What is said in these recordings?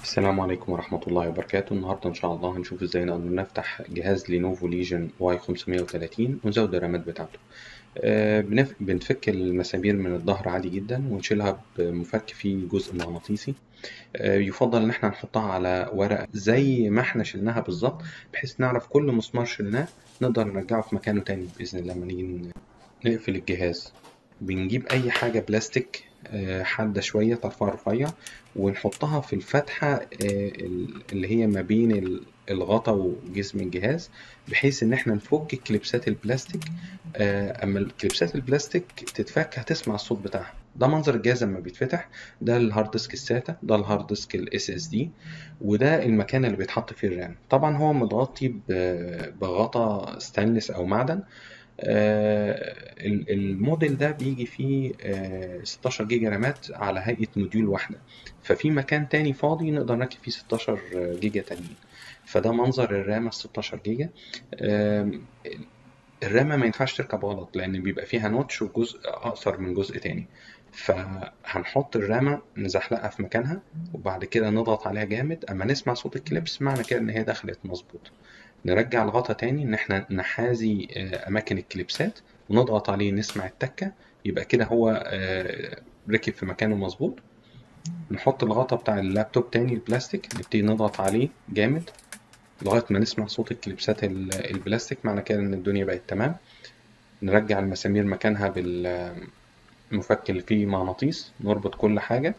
السلام عليكم ورحمة الله وبركاته النهاردة إن شاء الله هنشوف إزاي نقدر نفتح جهاز لينوفو ليجن واي 530 ونزود الرامات بتاعته آه، بنف- بنفك المسامير من الظهر عادي جدا ونشيلها بمفك فيه جزء مغناطيسي آه، يفضل إن احنا نحطها على ورقة زي ما احنا شلناها بالظبط بحيث نعرف كل مسمار شلناه نقدر نرجعه في مكانه تاني بإذن الله لما نيجي نقفل الجهاز بنجيب أي حاجة بلاستيك آه، حادة شوية طرفها رفيع ونحطها في الفتحة آه، اللي هي ما بين ال- الغطا وجسم الجهاز بحيث إن احنا نفك الكليبسات البلاستيك آه، أما الكليبسات البلاستيك تتفك هتسمع الصوت بتاعها ده منظر الجهاز لما بيتفتح ده الهارد ديسك الساتا ده الهارد ديسك الاس اس دي وده المكان اللي بيتحط فيه الرام طبعا هو متغطي ب- بغطا ستانلس او معدن آه، ال- الموديل ده بيجي فيه آه، 16 جيجا رامات على هيئة موديول واحدة ففي مكان تاني فاضي نقدر نركب فيه 16 جيجا تانيين فده منظر الرامة ال 16 جيجا آم، الرامة ما ينفعش تركب غلط لأن بيبقى فيها نوتش وجزء أقصر من جزء تاني فهنحط الرامة نزحلقها في مكانها وبعد كده نضغط عليها جامد أما نسمع صوت الكليبس معنى كده إن هي دخلت مظبوط نرجع الغطا تاني إن إحنا نحاذي آه، أماكن الكليبسات ونضغط عليه نسمع التكة يبقى كده هو آه، ركب في مكانه مظبوط نحط الغطا بتاع اللابتوب تاني البلاستيك نبتدي نضغط عليه جامد لغاية ما نسمع صوت الكليبسات ال- البلاستيك معنى كده إن الدنيا بقت تمام نرجع المسامير مكانها بالمفك اللي فيه مغناطيس نربط كل حاجة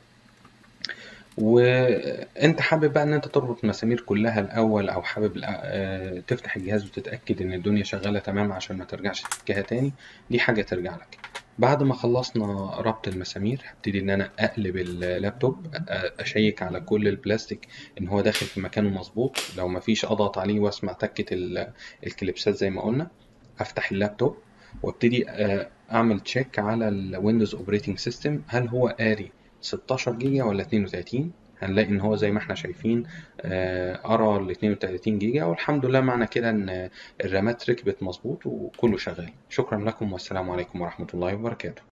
وانت حابب بقى ان انت تربط المسامير كلها الاول او حابب الأ- آه، تفتح الجهاز وتتاكد ان الدنيا شغاله تمام عشان ما ترجعش تفكها تاني دي حاجه ترجع لك بعد ما خلصنا ربط المسامير هبتدي ان انا اقلب اللابتوب أ- اشيك على كل البلاستيك ان هو داخل في مكانه مظبوط لو مفيش اضغط عليه واسمع تكه ال- الكليبسات زي ما قلنا افتح اللابتوب وابتدي آه، اعمل تشيك على الويندوز اوبريتنج سيستم هل هو قاري 16 جيجا ولا 32 هنلاقي ان هو زي ما احنا شايفين آه، قرا ال 32 جيجا والحمد لله معنى كده ان الرامات ركبت مظبوط وكله شغال شكرا لكم والسلام عليكم ورحمة الله وبركاته